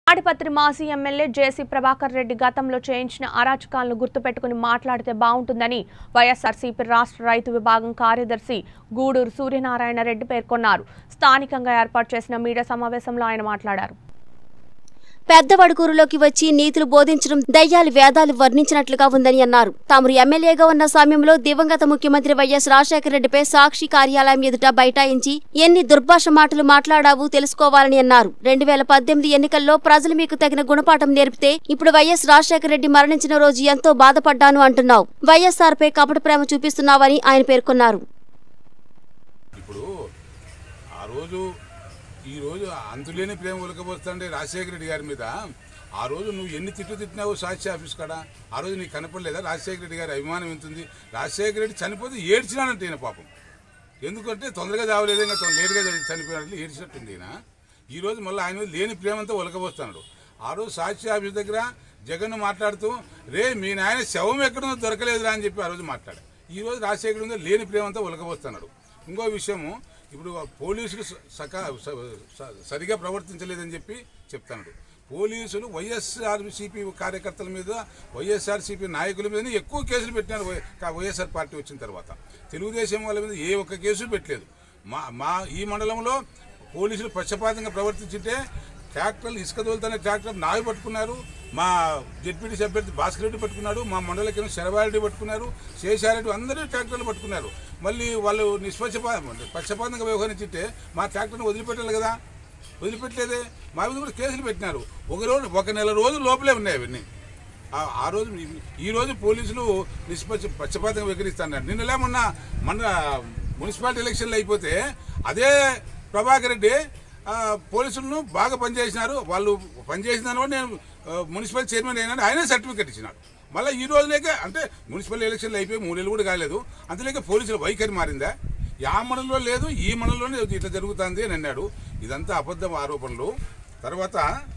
తాడిపత్రి మాజీ ఎమ్మెల్యే జేసీ ప్రభాకర్ రెడ్డి గతంలో చేయించిన అరాచకాలను గుర్తుపెట్టుకుని మాట్లాడితే బాగుంటుందని వైఎస్ఆర్సీపీ రాష్ట్ర రైతు విభాగం కార్యదర్శి గూడూరు సూర్యనారాయణ రెడ్డి పేర్కొన్నారు స్థానికంగా ఏర్పాటు చేసిన మీడియా సమావేశంలో ఆయన మాట్లాడారు పెద్దవడుకూరులోకి వచ్చి నీతులు బోధించడం దయ్యాలు వేదాలు వర్ణించినట్లుగా ఉందని అన్నారు తాము ఎమ్మెల్యేగా ఉన్న సమయంలో దివంగత ముఖ్యమంత్రి వైఎస్ రాజశేఖర రెడ్డిపై సాక్షి కార్యాలయం ఎదుట బైఠాయించి ఎన్ని దుర్భాష మాటలు మాట్లాడావు తెలుసుకోవాలని అన్నారు రెండు వేల పద్దెనిమిది ఎన్నికల్లో ప్రజలు మీకు తగిన గుణపాఠం నేర్పితే ఇప్పుడు వైఎస్ రాజశేఖర రెడ్డి మరణించిన రోజు ఎంతో బాధపడ్డాను అంటున్నావు వైఎస్ఆర్ పై కపట ప్రేమ చూపిస్తున్నావని ఆయన పేర్కొన్నారు ఇప్పుడు ఆ రోజు ఈ రోజు అంతులేని ప్రేమ ఉలకబోస్తుంటే రాజశేఖర రెడ్డి గారి మీద ఆ రోజు నువ్వు ఎన్ని తిట్లు తిట్టినావు సాక్షి ఆఫీస్ కాడ ఆ రోజు నీకు కనపడలేదా రాజశేఖర రెడ్డి గారి అభిమానం ఎంతుంది రాజశేఖర రెడ్డి చనిపోతే ఏడ్చినాడంటే ఈయన పాపం ఎందుకంటే తొందరగా చావలేదు ఇంకా తొందర లేటుగా చనిపోయినట్లు ఏడ్చినట్టుంది ఈయన ఈ రోజు మళ్ళీ ఆయన మీద లేని ప్రేమంతా ఉలకబోస్తున్నాడు ఆ రోజు సాక్షి ఆఫీస్ దగ్గర జగన్ మాట్లాడుతూ రే మీ నాయన శవం ఎక్కడుందో దొరకలేదురా అని చెప్పి ఆ రోజు మాట్లాడాడు ఈ రోజు రాజశేఖర్ మీద లేని ప్రేమంతా ఉలకబోస్తున్నాడు ఇంకో విషయము ఇప్పుడు పోలీసులు స- సకా స- స- సరిగా ప్రవర్తించలేదని చెప్పి చెప్తున్నాడు పోలీసులు వైఎస్ఆర్సీపీ కార్యకర్తల మీద వైఎస్ఆర్సీపీ నాయకుల మీద ఎక్కువ కేసులు పెట్టినారు వై- కా- వైఎస్ఆర్ పార్టీ వచ్చిన తర్వాత తెలుగుదేశం వాళ్ళ మీద ఏ ఒక్క కేసు పెట్టలేదు మా మా ఈ మండలంలో పోలీసులు పక్షపాతంగా ప్రవర్తించుంటే ట్రాక్టర్లు ఇసుక తోలుతున్న ట్రాక్టర్ నావి పట్టుకున్నారు మా జెడ్పీటీ అభ్యర్థి భాస్కర్ రెడ్డి పట్టుకున్నారు మా మండల కింద శరవారెడ్డి పట్టుకున్నారు శేషారెడ్డి అందరూ ట్రాక్టర్లు పట్టుకున్నారు మళ్ళీ వాళ్ళు నిష్పక్షపా పక్షపాతంగా వ్యవహరించుంటే మా ట్రాక్టర్ని వదిలిపెట్టాలి కదా వదిలిపెట్టలేదే మా మీద కూడా కేసులు పెట్టినారు ఒక రోజు ఒక నెల రోజుల లోపలే ఉన్నాయి అవన్నీ ఆ- ఆ రోజు ఈ- ఈ రోజు పోలీసులు నిష్పక్ష పక్షపాతంగా వికరిస్తున్నారు నిన్నలే మొన్న మన మున్సిపాలిటీ ఎలక్షన్లు అయిపోతే అదే ప్రభాకర్ రెడ్డి ఆ, పోలీసులను బాగా పనిచేసినారు వాళ్ళు పనిచేసిన దాని వల్ల నేను ఆ, మున్సిపల్ చైర్మన్ అయినా ఆయనే సర్టిఫికెట్ ఇచ్చినాడు మళ్ళీ ఈ రోజులేకే అంటే మున్సిపల్ ఎలక్షన్లు అయిపోయి మూడేళ్ళు కూడా కాలేదు అంతలేకే పోలీసుల వైఖరి మారిందా ఆ మండలంలో లేదు ఈ మండలంలోనే ఇట్లా జరుగుతుంది అని అన్నాడు ఇదంతా అబద్ధం ఆరోపణలు తర్వాత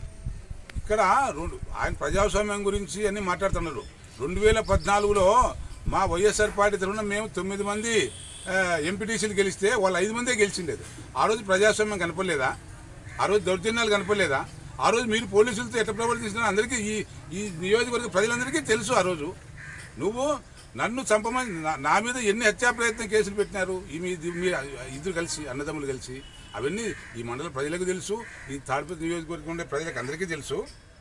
ఇక్కడ రెండు ఆయన ప్రజాస్వామ్యం గురించి అన్ని మాట్లాడుతున్నారు రెండు వేల పద్నాలుగులో మా వైఎస్ఆర్ పార్టీ తరఫున మేము తొమ్మిది మంది ఎంపీటీసీలు గెలిస్తే వాళ్ళు ఐదు మందే గెలిచిండేది ఆ రోజు ప్రజాస్వామ్యం కనపడలేదా ఆ రోజు దౌర్జన్యాలు కనపడలేదా ఆ రోజు మీరు పోలీసులతో ఎట్లా ప్రవర్తిస్తున్నారు అందరికీ ఈ ఈ నియోజకవర్గ ప్రజలందరికీ తెలుసు ఆ రోజు నువ్వు నన్ను చంపమని నా- నా మీద ఎన్ని హత్యా ప్రయత్నం కేసులు పెట్టినారు ఈ మీ మీ ఇద్దరు కలిసి అన్నదమ్ములు కలిసి అవన్నీ ఈ మండల ప్రజలకు తెలుసు ఈ తాడిపత్రి నియోజకవర్గం ఉండే ప్రజలకు అందరికీ తెలుసు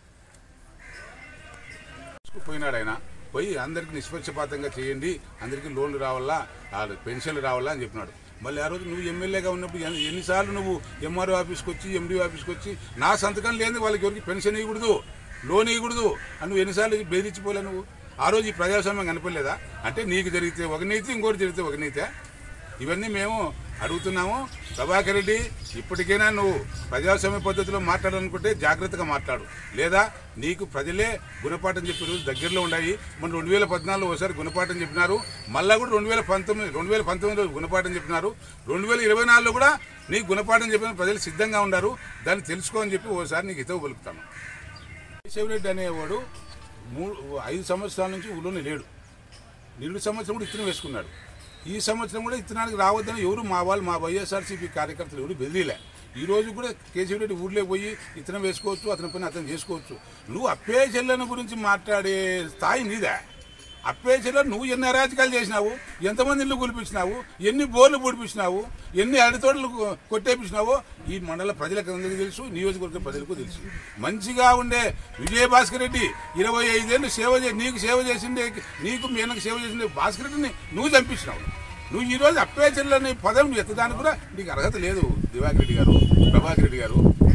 పోయినాడు ఆయన పోయి అందరికి నిష్పక్షపాతంగా చేయండి అందరికీ లోన్లు రావాలా ఆ పెన్షన్లు రావాలా అని చెప్పినాడు మళ్ళీ ఆ రోజు నువ్వు ఎమ్మెల్యేగా ఉన్నప్పుడు ఎన్ని- ఎన్నిసార్లు నువ్వు ఎంఆర్ఓ ఆఫీస్కి వచ్చి ఎండి ఆఫీస్కి వచ్చి నా సంతకం లేని వాళ్ళకి ఎవరికి పెన్షన్ ఇవ్వకూడదు లోన్ ఇవ్వకూడదు అని నువ్వు ఎన్నిసార్లు బెదిరించిపోలే నువ్వు ఆ రోజు ఈ ప్రజాస్వామ్యం కనపడలేదా అంటే నీకు జరిగితే ఒక నీతి ఇంకోటి జరిగితే ఒక నీతే ఇవన్నీ మేము అడుగుతున్నాము ప్రభాకర్ రెడ్డి ఇప్పటికైనా నువ్వు ప్రజాస్వామ్య పద్ధతిలో మాట్లాడాలనుకుంటే జాగ్రత్తగా మాట్లాడు లేదా నీకు ప్రజలే గుణపాఠం చెప్పే రోజు దగ్గరలో ఉన్నాయి మన రెండు వేల పద్నాలుగులో ఒకసారి గుణపాఠం చెప్పినారు మళ్ళా కూడా రెండు వేల పంతొమ్మిది రెండు వేల పంతొమ్మిదిలో గుణపాఠం చెప్పినారు రెండు వేల ఇరవై నాలుగులో కూడా నీకు గుణపాఠం చెప్పిన ప్రజలు సిద్ధంగా ఉన్నారు దాన్ని తెలుసుకో అని చెప్పి ఓసారి నీకు హితవు పలుకుతాను కేశవరెడ్డి అనేవాడు మూడు ఐదు సంవత్సరాల నుంచి ఊళ్ళోనే లేడు నిరుడు సంవత్సరం కూడా ఇత్తనం వేసుకున్నాడు ఈ సంవత్సరం కూడా ఇత్తనానికి రావద్దని ఎవరు మా వాళ్ళు మా వైఎస్ఆర్సీపీ కార్యకర్తలు ఎవరు బెదిరిలే ఈ రోజు కూడా కేశవరెడ్డి ఊర్లో పోయి ఇత్తనం వేసుకోవచ్చు అతని పని అతను చేసుకోవచ్చు నువ్వు అప్పే చెల్లెని గురించి మాట్లాడే స్థాయి నీదే అప్పే చెల్లె నువ్వు ఎన్ని అరాచకాలు చేసినావు ఎంతమంది ఇల్లు కులిపించినావు ఎన్ని బోర్లు పొడిపించినావు ఎన్ని అడితోటలు కొ- కొట్టేపించినావో ఈ మండల ప్రజలకు అందరికీ తెలుసు నియోజకవర్గ ప్రజలకు తెలుసు మంచిగా ఉండే విజయభాస్కర్ రెడ్డి ఇరవై ఐదేళ్ళు సేవ చే నీకు సేవ చేసిండే నీకు మీనకు సేవ చేసిండే భాస్కర్ రెడ్డిని నువ్వు చంపించినావు నువ్వు ఈ రోజు అప్పే చెల్లెని పదం ఎత్తడానికి కూడా నీకు అర్హత లేదు దివాకర్ రెడ్డి గారు ప్రభాకర్ రెడ్డి గారు